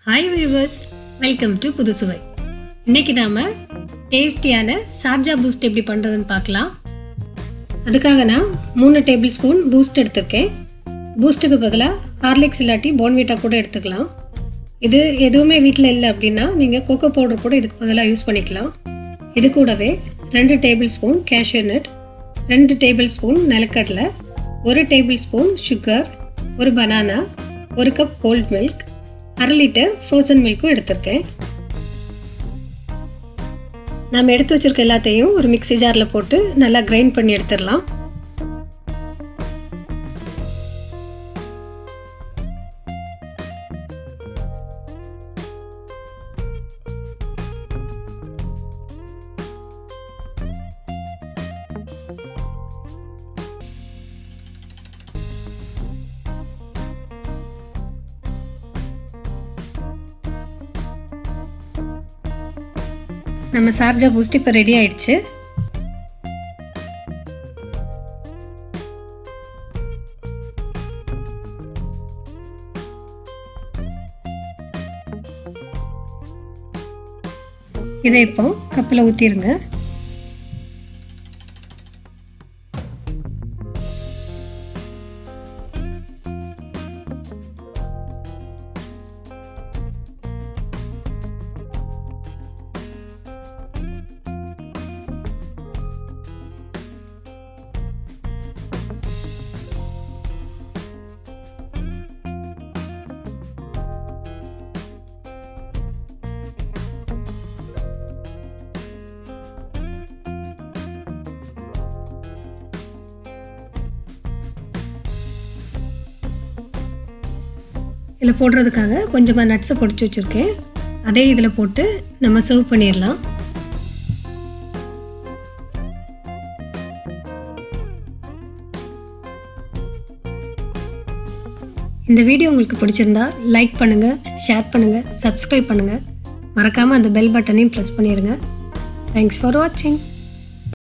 hi viewers welcome to புது சுவை இன்னைக்கு நாம டேஸ்டியான சார்ஜா பூஸ்ட் எப்படி பண்ணுறதுன்னு பார்க்கலாம் அதுக்காக நான் மூணு டேபிள் ஸ்பூன் பூஸ்ட் எடுத்திருக்கேன் பூஸ்ட்டுக்கு பதிலாக ஹார்லிக்ஸ் இல்லாட்டி போன்வீட்டா கூட எடுத்துக்கலாம் இது எதுவுமே வீட்டில் இல்லை அப்படின்னா நீங்கள் கோகோ பவுடர் கூட இதுக்கு பதிலாக யூஸ் பண்ணிக்கலாம் இது கூடவே ரெண்டு டேபிள் ஸ்பூன் கேஷ்யூ நட் ரெண்டு டேபிள் ஸ்பூன் நிலக்கடலை ஒரு டேபிள் ஸ்பூன் சுகர் ஒரு பனானா ஒரு கப் கோல்ட் மில்க் அரை லிட்டர் ஃப்ரோசன் மில்க்கும் எடுத்திருக்கேன் நம்ம எடுத்து வச்சிருக்க எல்லாத்தையும் ஒரு மிக்ஸி ஜாரில் போட்டு நல்லா கிரைண்ட் பண்ணி எடுத்துடலாம் நம்ம சார்ஜா பூஸ்ட் இப்போ ரெடி ஆயிடுச்சு இதை இப்போ கப்பில் ஊற்றிடுங்க இதில் போடுறதுக்காக கொஞ்சமாக நட்ஸை பொடிச்சு வச்சுருக்கேன் அதே இதில் போட்டு நம்ம சர்வ் பண்ணிடலாம் இந்த வீடியோ உங்களுக்கு பிடிச்சிருந்தா லைக் பண்ணுங்கள் ஷேர் பண்ணுங்கள் சப்ஸ்கிரைப் பண்ணுங்கள் மறக்காமல் அந்த பெல் பட்டனையும் ப்ரெஸ் பண்ணிடுங்க தேங்க்ஸ் ஃபார் வாட்சிங்